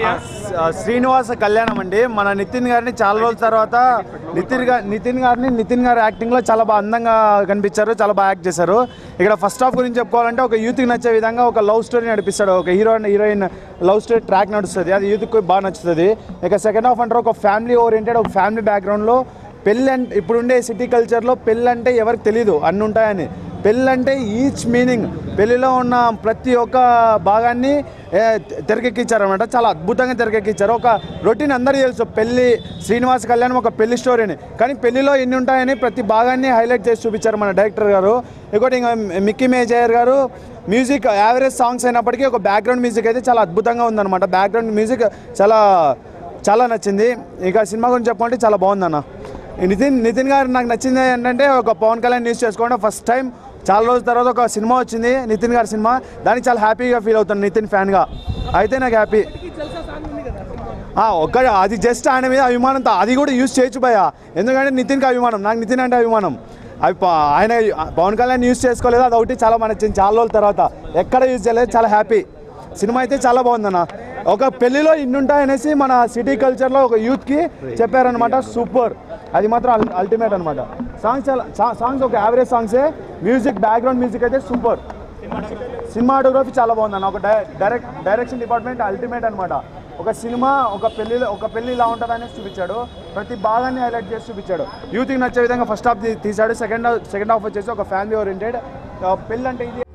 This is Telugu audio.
ఆ, శ్రీనివాస కళ్యాణం అండి మన నితిన్ గారిని చాలా రోజుల తర్వాత నితిన్ గారి నితిన్ గారిని నితిన్ గారి యాక్టింగ్లో చాలా బాగా అందంగా కనిపించారు చాలా బాగా యాక్ట్ చేశారు ఇక్కడ ఫస్ట్ హాఫ్ గురించి చెప్పుకోవాలంటే ఒక యూత్కి నచ్చే విధంగా ఒక లవ్ స్టోరీ నడిపిస్తాడు ఒక hero and heroine love story track నడుస్తుంది అది యూత్కి బాగా నచ్చుతుంది ఇక సెకండ్ హాఫ్ అంటారు ఒక ఫ్యామిలీ ఓరియంటెడ్ ఒక ఫ్యామిలీ బ్యాక్గ్రౌండ్లో పెళ్ళి అంటే ఇప్పుడుండే సిటీ కల్చర్లో పెళ్ళి అంటే ఎవరికి తెలియదు అన్ని ఉంటాయని పెళ్ళి అంటే ఈచ్ మీనింగ్ పెళ్ళిలో ఉన్న ప్రతి ఒక్క భాగాన్ని ఏ, తెరకెక్కించారనమాట చాలా అద్భుతంగా తెరకెక్కించారు ఒక రొటీన్ అందరికీ తెలుసు పెళ్ళి శ్రీనివాస కళ్యాణం ఒక పెళ్లి స్టోరీని కానీ పెళ్లిలో ఎన్ని ఉంటాయని ప్రతి భాగాన్ని హైలైట్ చేసి చూపించారు మన డైరెక్టర్ గారు ఇంకోటి ఇంకా మిక్కీ మేజర్ గారు మ్యూజిక్ యావరేజ్ సాంగ్స్ అయినప్పటికీ ఒక బ్యాక్గ్రౌండ్ మ్యూజిక్ అయితే చాలా అద్భుతంగా ఉందన్నమాట బ్యాక్గ్రౌండ్ మ్యూజిక్ చాలా చాలా నచ్చింది ఇక సినిమా గురించి చెప్పాలంటే చాలా బాగుందన్న ఈ నితిన్ నితిన్ గారు నాకు నచ్చింది ఏంటంటే ఒక పవన్ కళ్యాణ్ న్యూస్ చేసుకోవడం ఫస్ట్ టైం చాలా రోజుల తర్వాత ఒక సినిమా వచ్చింది నితిన్ గారి సినిమా దానికి చాలా హ్యాపీగా ఫీల్ అవుతాను నితిన్ ఫ్యాన్గా అయితే నాకు హ్యాపీ ఒక్క అది జస్ట్ ఆయన మీద అభిమానంతో అది కూడా యూజ్ చేయొచ్చు భయ ఎందుకంటే నితిన్కి అభిమానం నాకు నితిన్ అంటే అభిమానం అవి ప- ఆయన పవన్ కళ్యాణ్ యూజ్ చేసుకోలేదు అది ఒకటి చాలా మన చాలా రోజుల తర్వాత ఎక్కడ యూజ్ చేయలేదు చాలా హ్యాపీ సినిమా అయితే చాలా బాగుందన్న ఒక పెళ్లిలో ఇన్ని ఉంటాయనేసి మన సిటీ కల్చర్లో ఒక యూత్కి చెప్పారనమాట సూపర్ అది మాత్రం అల్ అల్టిమేట్ అనమాట సాంగ్స్ చాలా సా- సాంగ్స్ ఒక యావరేజ్ సాంగ్సే మ్యూజిక్ బ్యాక్గ్రౌండ్ మ్యూజిక్ అయితే సూపర్ సినిమాటోగ్రఫీ చాలా బాగుందన్న ఒక డై- డైరెక్ట్ డైరెక్షన్ డిపార్ట్మెంట్ అల్టిమేట్ అనమాట ఒక సినిమా ఒక పెళ్లిలో ఒక పెళ్లి ఇలా ఉంటుంది అనేసి చూపించాడు ప్రతి భాగాన్ని హైలైట్ చేసి చూపించాడు యూత్కి నచ్చే విధంగా ఫస్ట్ హాఫ్ తీసాడు సెకండ్ సెకండ్ హాఫ్ వచ్చేసి ఒక ఫ్యామిలీ ఓరియంటెడ్ పెళ్ళి అంటే ఇది